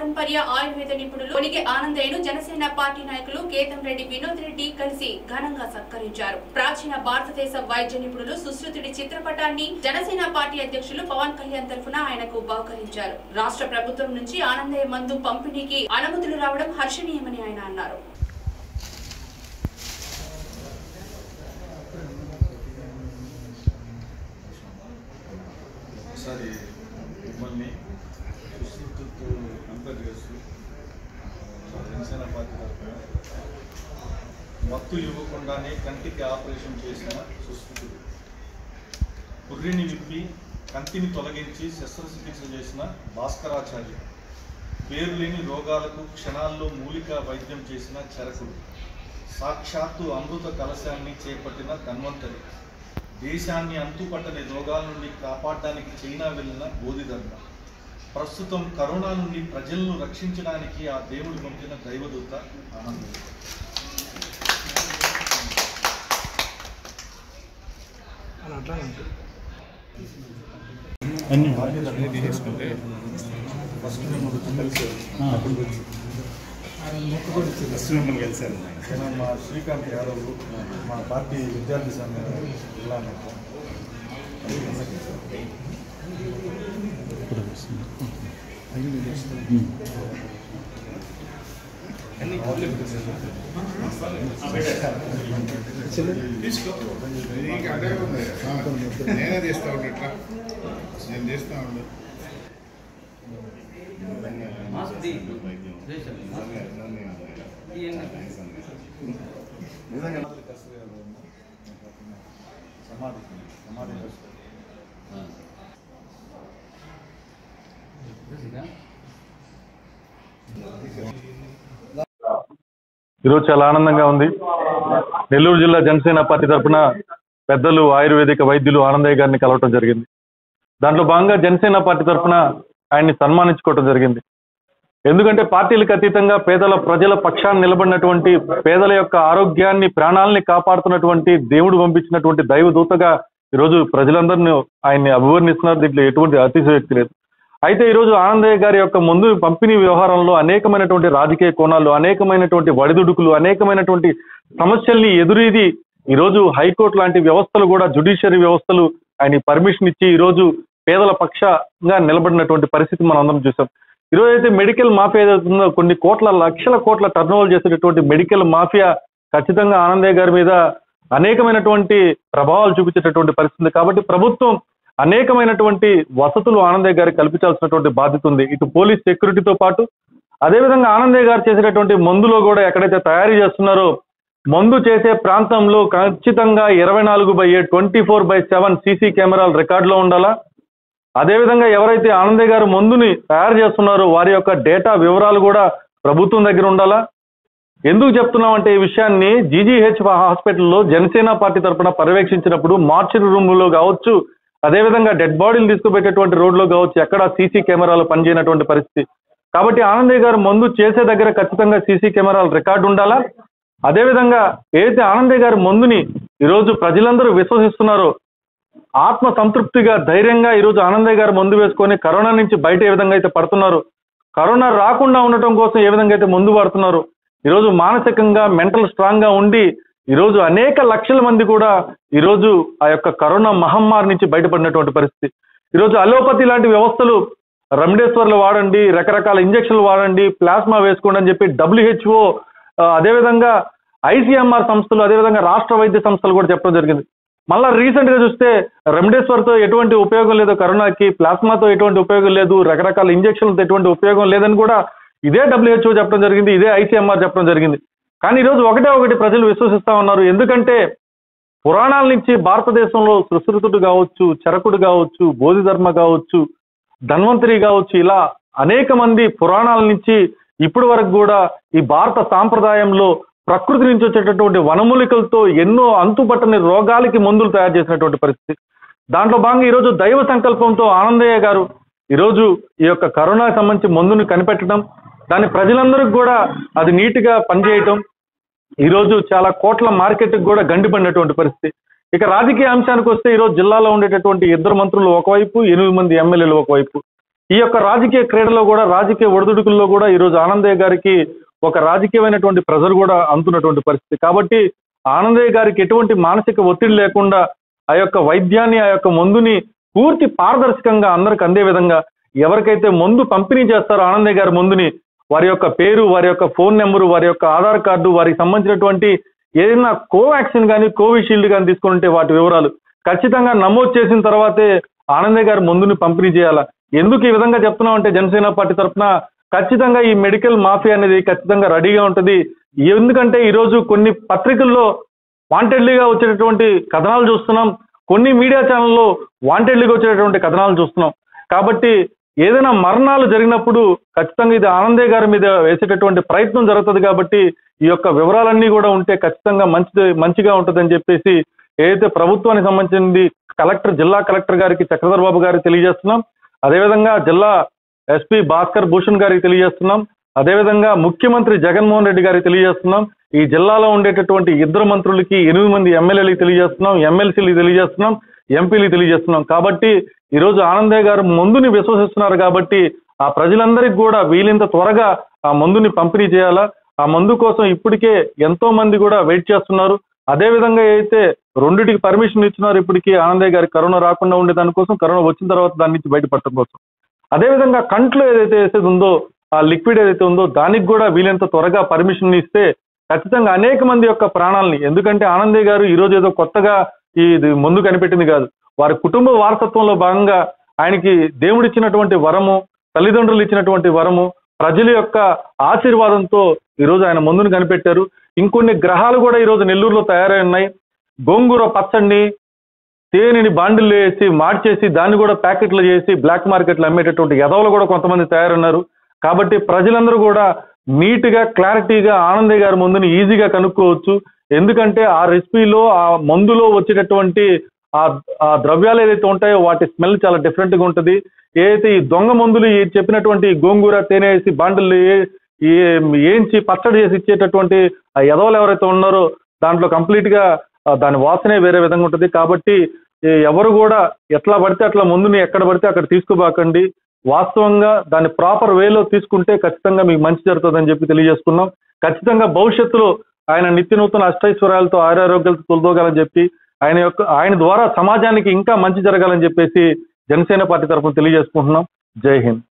పారంపర్య ఆయుర్వేద నిపుణులు కొనిగే ఆనందయ్యను జనసేన పార్టీ నాయకులు కేతం రెడ్డి వినోద్ రెడ్డి కలిసి ఘనంగా సత్కరించారు ప్రాచీన భారతదేశ వైద్య నిపుణులు సుశ్రుతుడి చిత్రపటాన్ని జనసేన పార్టీ అధ్యక్షులు పవన్ కళ్యాణ్ తరఫున ఆయనకు బహుకరించారు రాష్ట్ర ప్రభుత్వం నుంచి ఆనందయ్య మందు పంపిణీకి అనుమతులు రావడం హర్షణీయమని ఆయన అన్నారు ఒకసారి మిమ్మల్ని సుశ్రుతితో కంపేర్ చేస్తూ ఆ, జనసేన పార్టీ తరఫున మత్తు ఇవ్వకుండానే కంటికి ఆపరేషన్ చేసిన సుశ్రుతుడు పుర్రిని విప్పి కంటిని తొలగించి శస్త్రచికిత్స చేసిన భాస్కరాచార్య పేరు లేని రోగాలకు క్షణాల్లో మూలిక వైద్యం చేసిన చరకుడు సాక్షాత్తు అమృత కలశాన్ని చేపట్టిన ధన్వంతరి దేశాన్ని అంతుపట్టని రోగాల నుండి కాపాడడానికి చైనా వెళ్ళిన బోధిధర్మ ప్రస్తుతం కరోనా నుండి ప్రజలను రక్షించడానికి ఆ దేవుడు పంపిన దైవదూత ఆనందం ఫస్ట్ మేము కలిసారు అప్పుడు కలిసి నేను మా శ్రీకాంత్ యాదవ్ మా పార్టీ విద్యార్థి సంఘ జిల్లా నేత నీకు అదే ఉంది నేనే తీస్తా ఉండు ఇట్లా నేను తీస్తా ఉండు నిజంగా సమాధి సమాధి కష్టం ఈరోజు చాలా ఆనందంగా ఉంది నెల్లూరు జిల్లా జనసేన పార్టీ తరఫున పెద్దలు ఆయుర్వేదిక వైద్యులు ఆనందయ్య గారిని కలవటం జరిగింది దాంట్లో భాగంగా జనసేన పార్టీ తరఫున ఆయన్ని సన్మానించుకోవటం జరిగింది ఎందుకంటే పార్టీలకు అతీతంగా పేదల ప్రజల పక్షాన్ని నిలబడినటువంటి పేదల యొక్క ఆరోగ్యాన్ని ప్రాణాలని కాపాడుతున్నటువంటి దేవుడు పంపించినటువంటి దైవ దూతగా ఈరోజు ప్రజలందరినీ ఆయన్ని అభివర్ణిస్తున్నారు దీంట్లో ఎటువంటి అతిశయోక్తి లేదు అయితే ఈరోజు ఆనందయ్య గారి యొక్క ముందు పంపిణీ వ్యవహారంలో అనేకమైనటువంటి రాజకీయ కోణాలు అనేకమైనటువంటి వడిదుడుకులు అనేకమైనటువంటి సమస్యల్ని ఎదురీది ఈరోజు హైకోర్టు లాంటి వ్యవస్థలు కూడా జుడిషియరీ వ్యవస్థలు ఆయన పర్మిషన్ ఇచ్చి ఈరోజు పేదల పక్షంగా నిలబడినటువంటి పరిస్థితి మనం అందరం చూసాం ఈరోజు అయితే మెడికల్ మాఫియా ఏదైతే ఉందో కొన్ని కోట్ల లక్షల కోట్ల టర్న్ చేసేటటువంటి మెడికల్ మాఫియా ఖచ్చితంగా ఆనందయ్య గారి మీద అనేకమైనటువంటి ప్రభావాలు చూపించేటటువంటి పరిస్థితి కాబట్టి ప్రభుత్వం అనేకమైనటువంటి వసతులు ఆనందయ్య గారికి కల్పించాల్సినటువంటి బాధ్యత ఉంది ఇటు పోలీస్ సెక్యూరిటీతో పాటు అదేవిధంగా ఆనందయ్య గారు చేసేటటువంటి మందులో కూడా ఎక్కడైతే తయారీ చేస్తున్నారో మందు చేసే ప్రాంతంలో ఖచ్చితంగా ఇరవై నాలుగు by eight twenty four by seven CC కెమెరాలు రికార్డులో ఉండాలా అదేవిధంగా ఎవరైతే ఆనందయ్య గారు మందుని తయారు చేస్తున్నారో వారి యొక్క డేటా వివరాలు కూడా ప్రభుత్వం దగ్గర ఉండాలా ఎందుకు చెప్తున్నామంటే ఈ విషయాన్ని జీజీహెచ్ హాస్పిటల్లో జనసేన పార్టీ తరఫున పర్యవేక్షించినప్పుడు మార్చిరి రూములో కావచ్చు అదేవిధంగా డెడ్ బాడీలు తీసుకుపెట్టేటువంటి రోడ్లో కావచ్చు ఎక్కడ సీసీ కెమెరాలు పనిచేయనటువంటి పరిస్థితి కాబట్టి ఆనందయ్య గారు మందు చేసే దగ్గర ఖచ్చితంగా సీసీ కెమెరాలు రికార్డు ఉండాలా అదేవిధంగా ఏదైతే ఆనందయ్య గారి మందుని ఈరోజు ప్రజలందరూ విశ్వసిస్తున్నారో ఆత్మ సంతృప్తిగా ధైర్యంగా ఈరోజు ఆనందయ్య గారు మందు వేసుకొని కరోనా నుంచి బయట ఏ విధంగా అయితే పడుతున్నారు కరోనా రాకుండా ఉండటం కోసం ఏ విధంగా అయితే ముందు పడుతున్నారు ఈరోజు మానసికంగా మెంటల్ స్ట్రాంగ్ గా ఉండి ఈరోజు అనేక లక్షల మంది కూడా ఈరోజు ఆ యొక్క కరోనా మహమ్మారి నుంచి బయటపడినటువంటి పరిస్థితి ఈరోజు అలోపతి లాంటి వ్యవస్థలు రెమ్డెసివిర్లు వాడండి రకరకాల ఇంజక్షన్లు వాడండి ప్లాస్మా వేసుకోండి అని చెప్పి డబ్ల్యూహెచ్ఓ అదేవిధంగా ఐసీఎంఆర్ సంస్థలు అదేవిధంగా రాష్ట్ర వైద్య సంస్థలు కూడా చెప్పడం జరిగింది మళ్ళా రీసెంట్ గా చూస్తే రెమ్డెసివిర్ తో ఎటువంటి ఉపయోగం లేదు కరోనాకి ప్లాస్మాతో ఎటువంటి ఉపయోగం లేదు రకరకాల ఇంజక్షన్లతో ఎటువంటి ఉపయోగం లేదని కూడా ఇదే డబ్ల్యూహెచ్ఓ చెప్పడం జరిగింది ఇదే ఐసీఎంఆర్ చెప్పడం జరిగింది కానీ ఈరోజు ఒకటే ఒకటి ప్రజలు విశ్వసిస్తా ఉన్నారు ఎందుకంటే పురాణాల నుంచి భారతదేశంలో సుశ్రుతుడు కావచ్చు చరకుడు కావచ్చు బోధిధర్మ కావచ్చు ధన్వంతరి కావచ్చు ఇలా అనేక మంది పురాణాల నుంచి ఇప్పటి వరకు కూడా ఈ భారత సాంప్రదాయంలో ప్రకృతి నుంచి వచ్చేటటువంటి వనమూలికలతో ఎన్నో అంతుపట్టని రోగాలకి మందులు తయారు చేసినటువంటి పరిస్థితి దాంట్లో భాగంగా ఈరోజు దైవ సంకల్పంతో ఆనందయ్య గారు ఈరోజు ఈ యొక్క కరోనాకి సంబంధించి మందుని కనిపెట్టడం దాన్ని ప్రజలందరికీ కూడా అది నీట్గా పనిచేయటం ఈరోజు చాలా కోట్ల మార్కెట్కి కూడా గండిపడినటువంటి పరిస్థితి ఇక రాజకీయ అంశానికి వస్తే ఈరోజు జిల్లాలో ఉండేటటువంటి ఇద్దరు మంత్రులు ఒకవైపు ఎనిమిది మంది ఎమ్మెల్యేలు ఒకవైపు ఈ యొక్క రాజకీయ క్రీడలో కూడా రాజకీయ ఒడిదుడుకుల్లో కూడా ఈరోజు ఆనందయ్య గారికి ఒక రాజకీయమైనటువంటి ప్రెజర్ కూడా అందుతున్నటువంటి పరిస్థితి కాబట్టి ఆనందయ్య గారికి ఎటువంటి మానసిక ఒత్తిడి లేకుండా ఆ యొక్క వైద్యాన్ని ఆ యొక్క మందుని పూర్తి పారదర్శకంగా అందరికి అందే విధంగా ఎవరికైతే మందు పంపిణీ చేస్తారో ఆనందయ్య గారి మందుని వారి యొక్క పేరు వారి యొక్క ఫోన్ నెంబరు వారి యొక్క ఆధార్ కార్డు వారికి సంబంధించినటువంటి ఏదైనా కోవాక్సిన్ కానీ కోవిషీల్డ్ కానీ తీసుకుని ఉంటే వాటి వివరాలు ఖచ్చితంగా నమోదు చేసిన తర్వాతే ఆనందయ్య గారి మందుని పంపిణీ చేయాలా ఎందుకు ఈ విధంగా చెప్తున్నాం అంటే జనసేన పార్టీ తరఫున ఖచ్చితంగా ఈ మెడికల్ మాఫియా అనేది ఖచ్చితంగా రెడీగా ఉంటుంది ఎందుకంటే ఈరోజు కొన్ని పత్రికల్లో వాంటెడ్లీగా వచ్చేటటువంటి కథనాలు చూస్తున్నాం కొన్ని మీడియా ఛానల్లో వాంటెడ్లీగా వచ్చేటటువంటి కథనాలు చూస్తున్నాం కాబట్టి ఏదైనా మరణాలు జరిగినప్పుడు ఖచ్చితంగా ఇది ఆనందయ్య గారి మీద వేసేటటువంటి ప్రయత్నం జరుగుతుంది కాబట్టి ఈ యొక్క వివరాలన్నీ కూడా ఉంటే ఖచ్చితంగా మంచిది మంచిగా ఉంటుందని చెప్పేసి ఏదైతే ప్రభుత్వానికి సంబంధించింది కలెక్టర్ జిల్లా కలెక్టర్ గారికి చక్రధర్ బాబు గారికి తెలియజేస్తున్నాం అదేవిధంగా జిల్లా ఎస్పీ భాస్కర్ భూషణ్ గారికి తెలియజేస్తున్నాం అదేవిధంగా ముఖ్యమంత్రి జగన్మోహన్ రెడ్డి గారికి తెలియజేస్తున్నాం ఈ జిల్లాలో ఉండేటటువంటి ఇద్దరు మంత్రులకి ఎనిమిది మంది ఎమ్మెల్యేలకి తెలియజేస్తున్నాం ఎమ్మెల్సీలకి తెలియజేస్తున్నాం ఎంపీలకి తెలియజేస్తున్నాం కాబట్టి ఈరోజు ఆనందయ్య గారు మందుని విశ్వసిస్తున్నారు కాబట్టి ఆ ప్రజలందరికీ కూడా వీలింత త్వరగా ఆ మందుని పంపిణీ చేయాలా ఆ మందు కోసం ఇప్పటికే ఎంతో మంది కూడా వెయిట్ చేస్తున్నారు అదే విధంగా అయితే రెండిటికి పర్మిషన్ ఇచ్చినారు ఇప్పటికీ ఆనందయ్య గారికి కరోనా రాకుండా ఉండే దానికోసం కరోనా వచ్చిన తర్వాత దాని నుంచి బయటపడటం కోసం అదేవిధంగా కంట్లో ఏదైతే వేసేది ఉందో ఆ లిక్విడ్ ఏదైతే ఉందో దానికి కూడా వీలైనంత త్వరగా పర్మిషన్ ఇస్తే ఖచ్చితంగా అనేక మంది యొక్క ప్రాణాలని ఎందుకంటే ఆనందయ్య గారు ఈ రోజు ఏదో కొత్తగా ఈ ఇది ముందు కనిపెట్టింది కాదు వారి కుటుంబ వారసత్వంలో భాగంగా ఆయనకి దేవుడిచ్చినటువంటి వరము తల్లిదండ్రులు ఇచ్చినటువంటి వరము ప్రజల యొక్క ఆశీర్వాదంతో ఈ రోజు ఆయన ముందును కనిపెట్టారు ఇంకొన్ని గ్రహాలు కూడా ఈ రోజు నెల్లూరులో తయారై ఉన్నాయి గోంగూర పచ్చడిని తేనెని బాండిల్లో వేసి మార్చేసి దాన్ని కూడా ప్యాకెట్లు చేసి బ్లాక్ మార్కెట్లో అమ్మేటటువంటి ఎదవలు కూడా కొంతమంది తయారున్నారు కాబట్టి ప్రజలందరూ కూడా నీట్ గా క్లారిటీగా ఆనందయ్య గారి మందుని ఈజీగా కనుక్కోవచ్చు ఎందుకంటే ఆ రెసిపీలో ఆ మందులో వచ్చేటటువంటి ఆ ఆ ద్రవ్యాలు ఏదైతే ఉంటాయో వాటి స్మెల్ చాలా డిఫరెంట్ గా ఉంటుంది ఏదైతే ఈ దొంగ మందులు ఈ చెప్పినటువంటి గోంగూర తేనె వేసి బాండిల్లో ఏ- ఏ- ఏంచి పచ్చడి చేసి ఇచ్చేటటువంటి ఆ ఎదవలు ఎవరైతే ఉన్నారో దాంట్లో కంప్లీట్ గా ఆ, దాని వాసనే వేరే విధంగా ఉంటుంది కాబట్టి ఈ ఎవరు కూడా ఎట్లా పడితే అట్లా ముందుని ఎక్కడ పడితే అక్కడ తీసుకోబాకండి వాస్తవంగా దాన్ని ప్రాపర్ వేలో తీసుకుంటే ఖచ్చితంగా మీకు మంచి జరుగుతుందని చెప్పి తెలియజేసుకున్నాం ఖచ్చితంగా భవిష్యత్తులో ఆయన నిత్య నూతన అష్టైశ్వర్యాలతో ఆరోగ్యాలతో తొలదోగాలని చెప్పి ఆయన యొక్క ఆయన ద్వారా సమాజానికి ఇంకా మంచి జరగాలని చెప్పేసి జనసేన పార్టీ తరఫున తెలియజేసుకుంటున్నాం జై హింద్